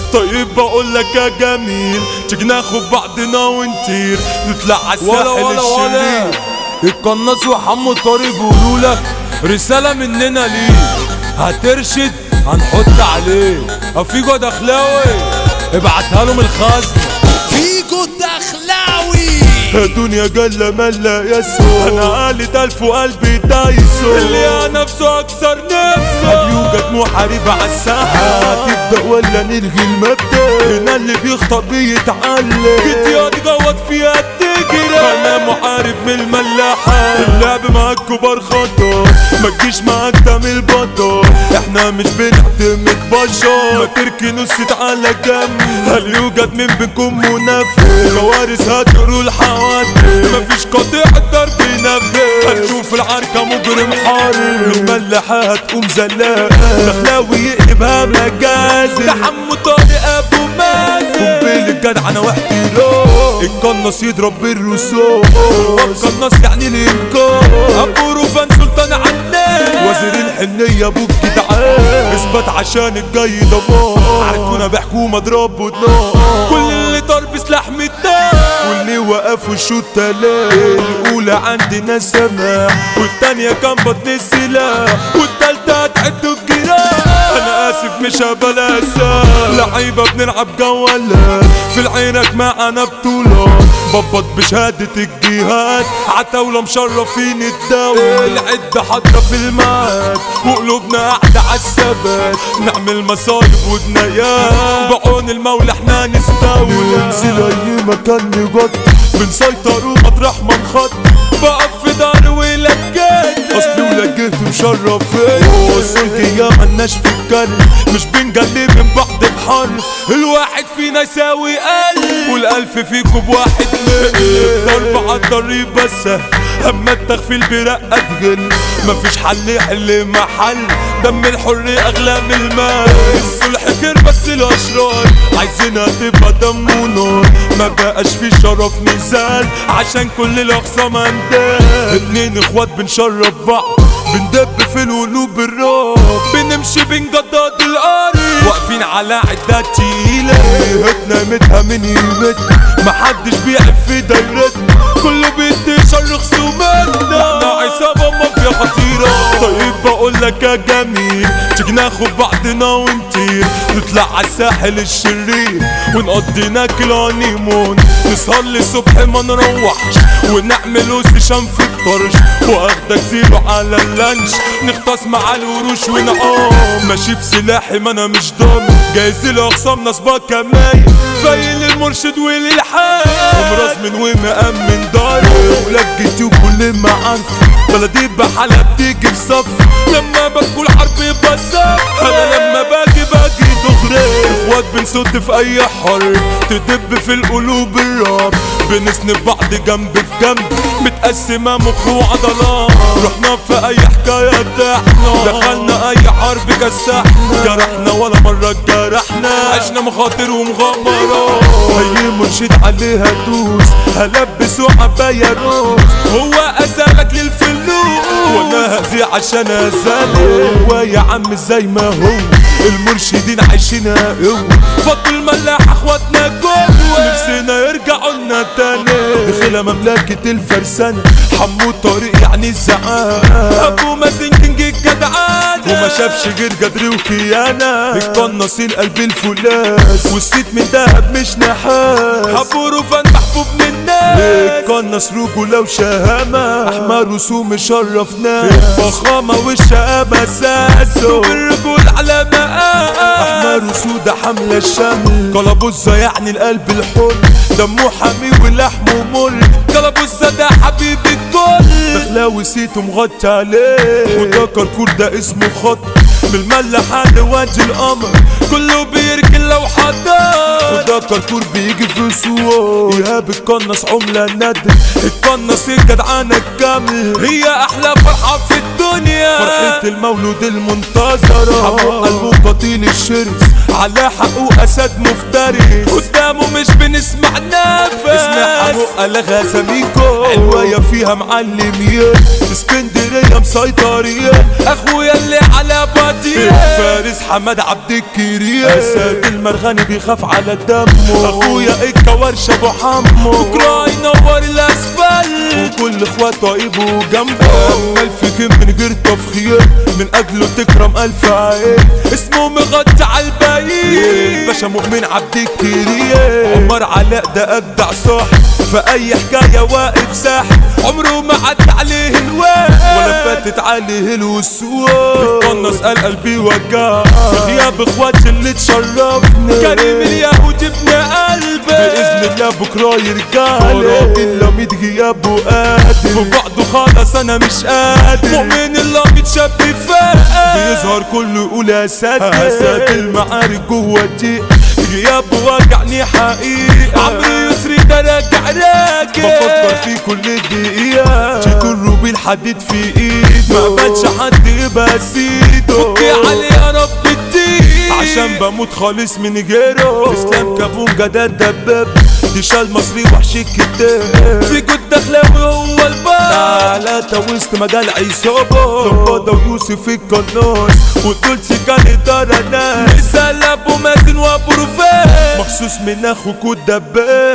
طيب بقول لك يا جميل تيجي ناخد بعضنا ونطير نطلع على ولا الساحل ولا ولا الشرير القناص وحمو طارق بيقولوا لك رسالة مننا ليه هترشد هنحط عليه افيجو دخلاوي ابعتها له من الخزنة فيجو الدخلاوي دنيا جل ملا يسوع انا قالت الف وقلبي دايسو اللي نفسه اكثر نفسه هل يوجد محارب على الساحه تبدا ولا نلغي المبدا هنا اللي بيخطأ بيتعلم جيت يا تغوط فيها تجري انا محارب من الملاحه اللعب مع الكبار خطر ما تجيش معاك دم البطل احنا مش بنعتمد بشر ما تركنوش على جنب هل يوجد من بينكم منافس كوارث هتقروا الحوادث مفيش قاطع الضرب نفس هتشوف العركة مجرم حر الملاحة هتقوم زلاق دخلاوي يقلبها مجازي ده حمو طارق ابو مازن قنبلة جدعنة واحترام القناص يضرب بالرسوم القناص يعني الانكار ابو روفان سلطان عنان وزير الحنية ابو الجدعان اثبت عشان الجاي دمار عركونا بحكومة ضرب ونار كل اللي ضرب سلاح متاح واللي وقف وشوت تلاقي الاولى عندنا سماح والتانية كان بطن السلاح والتالتة هتعد الجراح انا اسف مش هبلاسة لعيبة بنلعب جولات في العينك معانا بطولات ببط بشهادة الجهاد عتاولة مشرفين الدولة العدة حاطة في المعاد وقلوبنا قاعدة عالثبات نعمل مصايب وجنايات بعون المولى احنا نستولى ننزل اي مكان نغطي بنسيطر ومطرح ما نخط بقف في دار ولجات اصلي ولجيت مشرف فيا وصلت يا ملناش في الكل مش بنجلي من بعض بحر الواحد فينا يساوي ألف والألف فيكم بواحد مية ضرب عالضريب بس اما التغفيل برقة تغل مفيش حل يحل محل دم الحر اغلى من المال الصلح خير بس الاشرار عايزينها تبقى دم ونار ما بقاش في شرف نزال عشان كل الاقسام اندال اتنين اخوات بنشرب بعض بندب في القلوب الراب بنمشي بنجدد الارض واقفين على عدات تقيلة هتنا متها من قيمتنا محدش بيعرف في دايرتنا كله بيدي شر خصوماتنا احنا عصابة مافيا خطيرة طيب بقول لك يا جميل تيجي ناخد بعضنا ونطير نطلع على الساحل الشرير ونقضي ناكل هانيمون نسهر للصبح ما نروحش ونعمل سيشان في الطرش واخدك زيرو على اللانش نغطس مع الوروش ونعوم ماشي بسلاحي ما انا مش ضامن جايز الاقسام نصبة كماية فايل المرشد وللحال ومراس من ومأمن داري ولاد جيتي وكل ما عارف بلدي بحالها بتيجي في صف لما بدخل حرب بصف انا لما باجي باجي دغري اخوات بنصد في اي حرب تدب في القلوب الراب بنسند بعض جنب في جنب متقسمة مخ وعضلات رحنا في اي حكاية ارتحنا دخلنا اي حرب كسحنا جرحنا ولا مرة جرحنا عشنا مخاطر ومغامرات هي مرشد عليها دوس هلبسه عباية روس هو ازالك للفلوس وانا هزي عشان ازالك هو يا عم زي ما هو المرشدين عايشينها قوة فضل الملاح اخواتنا جوه نفسنا يرجعوا لنا تاني دخلها مملكة الفرسانة حمو طريق يعني الزعامة ابو مازن كينج الجدعان وما شافش غير جدر وخيانة القناص القلب الفولاس والسيت من دهب مش نحاس ابو روفان محبوب من الناس القناص رجولة وشهامة احمر رسوم شرف ناس الفخامة والشقامة ساسو بالرجول على مقام احمر وسودة حملة الشمل كلابوزة يعني القلب الحر دمه حامي ولحمه مر كلابوزة ده حبيب الكل دخلاوي سيته مغطى عليه وده كركور ده اسمه خط من الملحة لوادي القمر كله بيركن لو حضر وده كركور بيجي في سوق ايهاب القناص عملة ندر القناص الجدعانة الكامل هي احلى فرحة في الدنيا فرحة المولود المنتظرة حمو قلبه قتيل الشرس على حقه اسد مفترس قدامه مش بنسمع نفس اسمع حمو الغا سميكو حلوة فيها معلمين اسكندرية مسيطرين اخويا اللي على بطيء فارس حماد عبد الكريم اسد المرغني بيخاف على دمه اخويا الكورش ابو حمو بكره ينور الاسفل وكل اخواته يبقوا جنبه الف كم من غير تفخير من اجله تكرم الف عين اسمه مغطى على الباقيين باشا مؤمن عبد الكريم عمر علاء ده اجدع صح في اي حكايه واقف ساح عمره ما عدى عليه الوقت ولا فاتت عليه الوسوق قنص قال قلبي وجع في غياب اخواتي اللي تشرفني كريم اليهود ابن قلبي باذن الله بكره يرجع لي الا ميت غيابه قادر في بعضه خالص انا مش قادر مؤمن اللي متشاب فاق بيظهر كله يقول يا ساتر اسد المعارك جوه الضيق غيابه واجعني حقيقة عمرو يسري ده راجع راجع بفكر في كل دقيقة شكل روبي الحديد في ايده ما قبلش حد يبقى سيده فكي عليه يا رب الدين عشان بموت خالص من غيره اسلام كابونجا ده الدباب دي شال مصري وحش الكتاب في جد دخلاوي هو الباب ثلاثة وسط مجال عصابة لمبادة ويوسف القناص ودول كان إدارة ناس مثال ابو مازن وابو رفاق مخصوص من اخوك الدباب